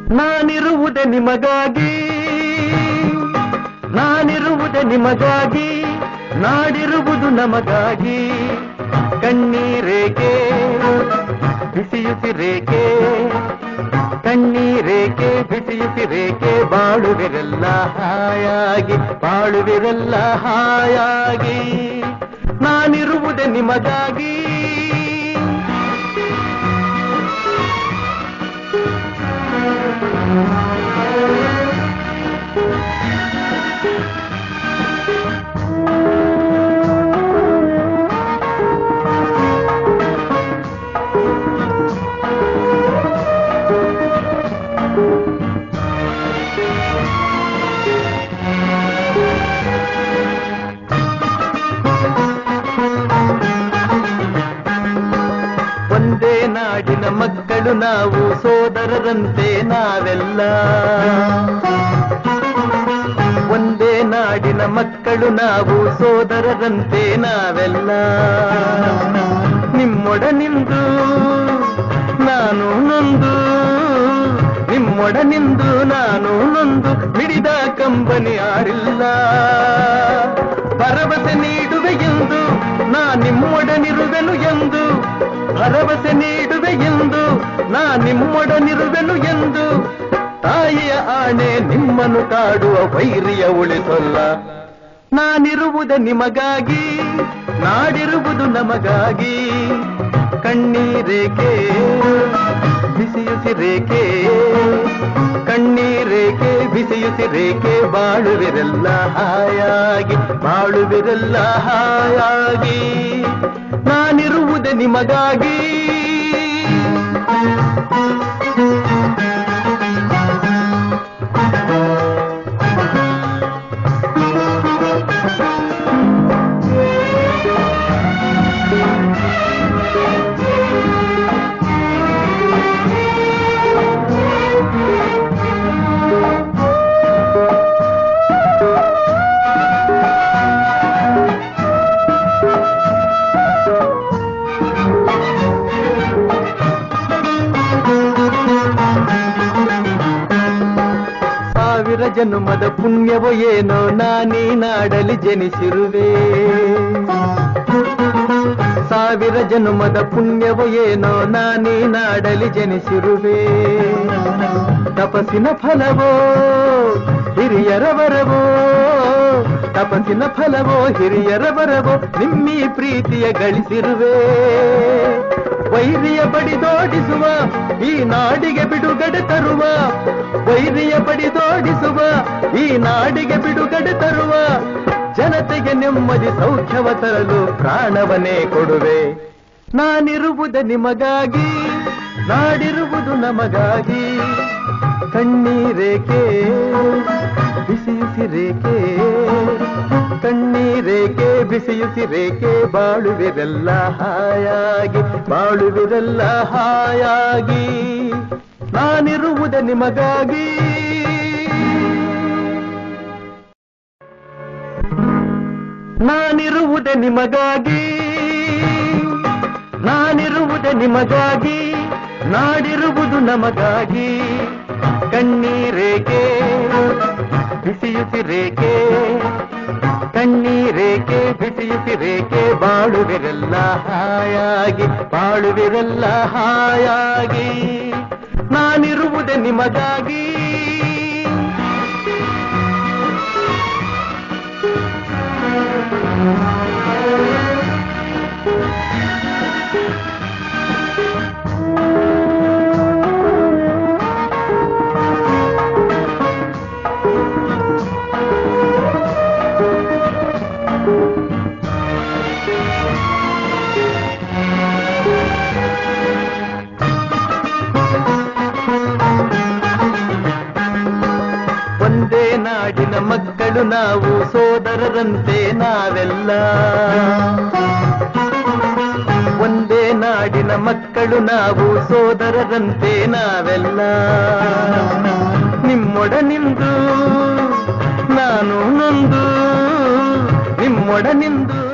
ನಾನಿರುವುದೇ ನಿಮಗಾಗಿ ನಾನಿರುವುದೇ ನಿಮಗಾಗಿ ನಾಡಿರುವುದು ನಮಗಾಗಿ ಕಣ್ಣೀರೇಕೆ ಬಿಸಿಯುಸಿರೇಕೆ ಕಣ್ಣೀರೇಕೆ ಬಿಸಿಯುಸಿರೇಕೆ ಬಾಳುವಿರಲ್ಲ ಹಾಯಾಗಿ ಬಾಳುವಿರಲ್ಲ ಹಾಯಾಗಿ ನಾನಿರುವುದೇ ನಿಮಗಾಗಿ ಒಂದೇ ನಾಡಿನ ಮಕ್ಕಳು ನಾವು ಸೋದರರಂತೆ ನಾವೆಲ್ಲ ಒಂದೇ ನಾಡಿನ ಮಕ್ಕಳು ನಾವು ಸೋದರರಂತೆ ನಾವೆಲ್ಲ ನಿಮ್ಮೊಡನಿಂದು ನಾನು ನೊಂದು ನಿಮ್ಮೊಡನಿಂದು ನಾನು ನೊಂದು ಮಿಡಿದ ಕಂಬನಿ ಆರಿಲ್ಲ ಭರವಸೆ ನೀಡುವೆ ಎಂದು ನಾ ನಿಮ್ಮೊಡನಿರುವೆನು ಎಂದು ಭರವಸೆ ನೀಡುವೆ ಎಂದು ನಾ ನಿಮ್ಮೊಡನಿರುವೆನು ಎಂದು ತಾಯಿಯ ಆಣೆ ನಿಮ್ಮನ್ನು ಕಾಡುವ ವೈರಿಯ ಉಳಿಸೊಲ್ಲ ನಾನಿರುವುದೇ ನಿಮಗಾಗಿ ನಾಡಿರುವುದು ನಮಗಾಗಿ ಕಣ್ಣೀರೇಕೆ ಬಿಸಿಯುಸಿರೇಕೆ ಕಣ್ಣೀರೇಕೆ ಬಿಸಿಯುಸಿರೇಕೆ ಬಾಳುವಿರಲ್ಲ ಹಾಯಾಗಿ ಬಾಳುವಿರಲ್ಲ ಹಾಯಾಗಿ ನಾನಿರುವುದೇ ನಿಮಗಾಗಿ ಸಾವಿರ ಜನ್ಮದ ಪುಣ್ಯವೋ ಏನೋ ನಾನೀ ನಾಡಲಿ ಜನಿಸಿರುವೆ ಸಾವಿರ ಜನ್ಮದ ಪುಣ್ಯವೋ ಏನೋ ನಾನೀ ನಾಡಲಿ ಜನಿಸಿರುವೆ ತಪಸ್ಸಿನ ಫಲವೋ ಹಿರಿಯರ ವರವೋ ತಪಸ್ಸಿನ ಫಲವೋ ಹಿರಿಯರ ವರವೋ ನಿಮ್ಮಿ ಪ್ರೀತಿಯ ಗಳಿಸಿರುವೆ ವೈರಿಯ ಬಡಿದೋಡಿಸುವ ಈ ನಾಡಿಗೆ ಬಿಡುಗಡೆ ತರುವ ವೈರಿಯ ಬಡಿದೋಡಿಸುವ ಈ ನಾಡಿಗೆ ಬಿಡುಗಡೆ ತರುವ ಜನತೆಗೆ ನೆಮ್ಮದಿ ಸೌಖ್ಯವ ತರಲು ಪ್ರಾಣವನ್ನೇ ಕೊಡುವೆ ನಾನಿರುವುದೇ ನಿಮಗಾಗಿ ನಾಡಿರುವುದು ನಮಗಾಗಿ ಕಣ್ಣೀರೇಕೆ ಬಿಸಿಯುಸಿರೇಕೆ ಕಣ್ಣೀರೇಕೆ ಬಿಸಿಯುಸಿರೇಕೆ ಬಾಳುವಿರಲ್ಲ ಹಾಯಾಗಿ ಬಾಳುವಿರಲ್ಲ ಹಾಯಾಗಿ ನಾನಿರುವುದೇ ನಿಮಗಾಗಿ ನಾನಿರುವುದೇ ನಿಮಗಾಗಿ ನಾನಿರುವುದೇ ನಿಮಗಾಗಿ ನಾಡಿರುವುದು ನಮಗಾಗಿ ಕಣ್ಣೀರೇಕೆ ಬಿಸಿಯುಸಿರೇಕೆ ಕಣ್ಣೀರೇಕೆ ಬಿಸಿಯುಸಿರೇಕೆ ಬಾಳುವಿರಲ್ಲ ಹಾಯಾಗಿ ಬಾಳುವಿರಲ್ಲ ಹಾಯಾಗಿ ನಾನಿರುವುದೇ ನಿಮಗಾಗಿ ಒಂದೇ ನಾಡಿನ ಮಕ್ಕಳು ನಾವು ಸೋದರರಂತೆ ನಾವೆಲ್ಲ ಒಂದೇ ನಾಡಿನ ಮಕ್ಕಳು ನಾವು ಸೋದರರಂತೆ ನಾವೆಲ್ಲ ನಿಮ್ಮೊಡನಿಂದು ನಾನು ನೊಂದು ನಿಮ್ಮೊಡನಿಂದು